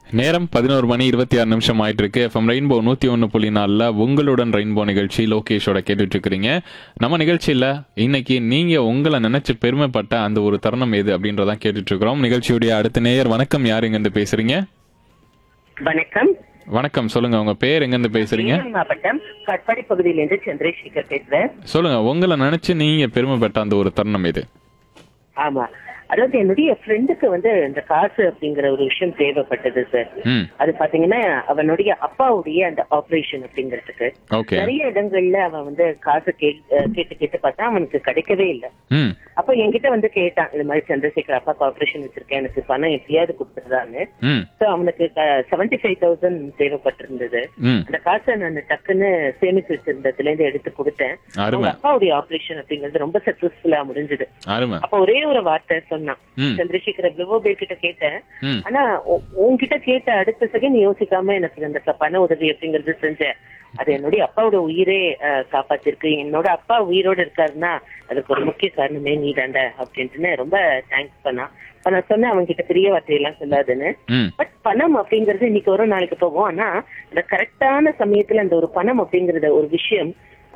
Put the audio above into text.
நேரம் பதினோரு மணி இருபத்தி ஆறு நிமிஷம் ஆயிட்டு இருக்கு எஃப்எம் ரெயின்போ நூத்தி ஒன்று புள்ளி நாலில் உங்களுடன் ரெயின்போ நிகழ்ச்சி லோகேஷோட கேட்டுட்டு இருக்கிறீங்க நம்ம நிகழ்ச்சியில இன்னைக்கு நீங்க உங்களை நினைச்சு பெருமைப்பட்ட அந்த ஒரு தருணம் எது அப்படின்றதான் கேட்டுட்டு இருக்கிறோம் நிகழ்ச்சியுடைய அடுத்த நேயர் வணக்கம் யார் எங்கிருந்து பேசுறீங்க வணக்கம் வணக்கம் சொல்லுங்க உங்க பேர் எங்கிருந்து பேசுறீங்க சேலம் மாவட்டம் கட்பாடி பகுதியிலிருந்து சந்திரசேகர் பேசுறேன் சொல்லுங்க உங்களை நினைச்சு நீங்க பெருமைப்பட்ட அந்த ஒரு தருணம் எது ஆமா அதாவது என்னுடைய ஃப்ரெண்டுக்கு வந்து இந்த காசு அப்படிங்கிற ஒரு விஷயம் தேவைப்பட்டது சார் ம் அது பாத்தீங்கன்னா அவனுடைய அப்பாவுடைய அந்த ஆபரேஷன் அப்படிங்கிறதுக்கு ஓகே நிறைய இடங்கள்ல அவன் வந்து காசு கே- அஹ் கேட்டு கேட்டு பார்த்தா அவனுக்கு கிடைக்கவே இல்லை ம் அப்ப என்கிட்ட வந்து கேட்டான் இது மாதிரி சந்திரசேகர் அப்பாக்கு ஆபரேஷன் வச்சிருக்கேன் எனக்கு பணம் எப்படியாவது கொடுத்துருதான்னு ம் சோ அவனுக்கு செவன்டி ஃபைவ் தௌசண்ட் தேவைப்பட்டிருந்தது ம் அந்த காசை நான் டக்குன்னு சேமிச்சு வச்சிருந்ததுல இருந்து எடுத்து கொடுத்தேன் அருமை அவங்க அப்பாவுடைய ஆபரேஷன் அப்படிங்கிறது ரொம்ப சக்சஸ்ஃபுல்லா முடிஞ்சது அருமை அப்ப ஒரே ஒரு வார்த்தை சொன்னான் ம் சந்திரசேகர் எவ்வளவோ பேர் கிட்ட கேட்டேன் ம் ஆனா உ- உன்கிட்ட கேட்ட அடுத்த செகண்ட் யோசிக்காம எனக்கு அந்த க- பண உதவி அப்படிங்கறது செஞ்சேன் அது என்னுடைய அப்பாவோட உயிரே அஹ், காப்பாத்திருக்கு என்னோட அப்பா உயிரோட இருக்காருன்னா அதுக்கு ஒரு முக்கிய காரணமே நீ தாண்ட அப்படின்ட்டுன்னு ரொம்ப தேங்க்ஸ் பண்ணா அப்ப நான் சொன்னேன் அவங்க கிட்ட பெரிய வார்த்தையெல்லாம் சொல்லாதுன்னு ம் பட் பணம் அப்படிங்கிறது இன்னைக்கு வரும் நாளைக்கு போகும் ஆனா இந்த கரெக்டான சமயத்துல அந்த ஒரு பணம் அப்படிங்கறத ஒரு விஷயம்